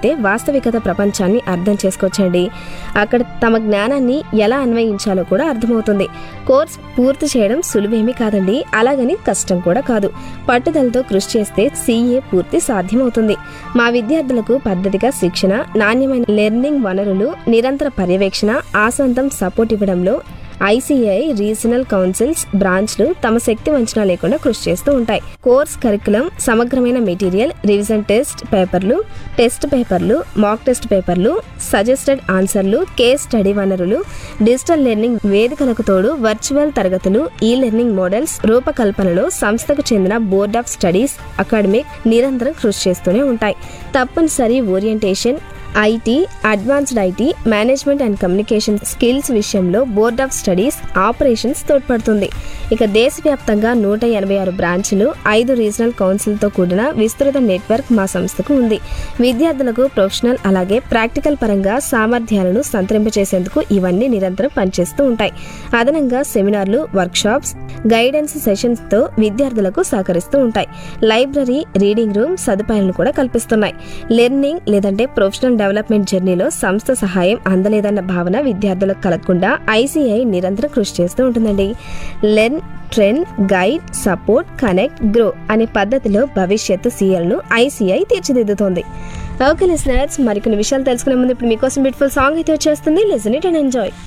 వెళితే వాస్తవికత ప్రపంచాన్ని అర్థం చేసుకోవచ్చండి అక్కడ తమ జ్ఞానాన్ని ఎలా అన్వయించాలో కూడా అర్థమవుతుంది కోర్స్ పూర్తి చేయడం సులువేమీ కాదండి అలాగని కష్టం కూడా కాదు పట్టుదలతో కృషి చేస్తే సీఏ పూర్తి సాధ్యమవుతుంది మా విద్యార్థులకు పద్ధతిగా శిక్షణ నాణ్యమైన లెర్నింగ్ వనరులు నిరంతర పర్యవేక్షణ ఆశాంతం సపోర్ట్ ఇవ్వడంలో ఐసీఐ రీజనల్ కౌన్సిల్స్ బ్రాంచ్లు తమ శక్తి వంచన లేకుండా కృషి చేస్తూ ఉంటాయి కోర్స్ కరికులం సమగ్రమైన మెటీరియల్ రివిజన్ టెస్ట్ పేపర్లు టెస్ట్ పేపర్లు మాక్ టెస్ట్ పేపర్లు సజెస్టెడ్ ఆన్సర్లు కేస్ స్టడీ వనరులు డిజిటల్ లెర్నింగ్ వేదికలకు తోడు వర్చువల్ తరగతులు ఈ లెర్నింగ్ మోడల్స్ రూపకల్పనలో సంస్థకు చెందిన బోర్డ్ ఆఫ్ స్టడీస్ అకాడమిక్ నిరంతరం కృషి చేస్తూనే ఉంటాయి తప్పనిసరి orientation IT advanced IT management and communication skills విషయంలో బోర్డ్ ఆఫ్ స్టడీస్ ఆపరేషన్స్ తోడ్పడుతుంది ఇక దేశవ్యాప్తంగా నూట ఎనభై ఆరు బ్రాంచ్లు ఐదు రీజనల్ కౌన్సిల్తో కూడిన విస్తృత నెట్వర్క్ మా సంస్థకు ఉంది విద్యార్థులకు ప్రొఫెషనల్ అలాగే ప్రాక్టికల్ పరంగా సామర్థ్యాలను సంతరింపచేసేందుకు ఇవన్నీ నిరంతరం పనిచేస్తూ ఉంటాయి అదనంగా సెమినార్లు వర్క్షాప్స్ గైడెన్స్ సెషన్స్తో విద్యార్థులకు సహకరిస్తూ ఉంటాయి లైబ్రరీ రీడింగ్ రూమ్ సదుపాయాలను కూడా కల్పిస్తున్నాయి లెర్నింగ్ లేదంటే ప్రొఫెషనల్ డెవలప్మెంట్ జర్నీలో సంస్థ సహాయం అందలేదన్న భావన విద్యార్థులకు కలగకుండా ఐసీఐ నిరంతరం కృషి చేస్తూ ఉంటుందండి learn trend guide support connect grow అనే పద్ధతిలో భవిష్యత్తు సీఎల్ను ఐసీఐ తీర్చిదిద్దుతోంది ఓకే లిసనర్స్ మరికొన్ని విషయాలు తెలుసుకునే ముందు ఇప్పుడు మీకోసం బ్యూటిఫుల్ సాంగ్ అయితే వచ్చేస్తుంది లిసన్ ఇట్ అండ్ ఎంజాయ్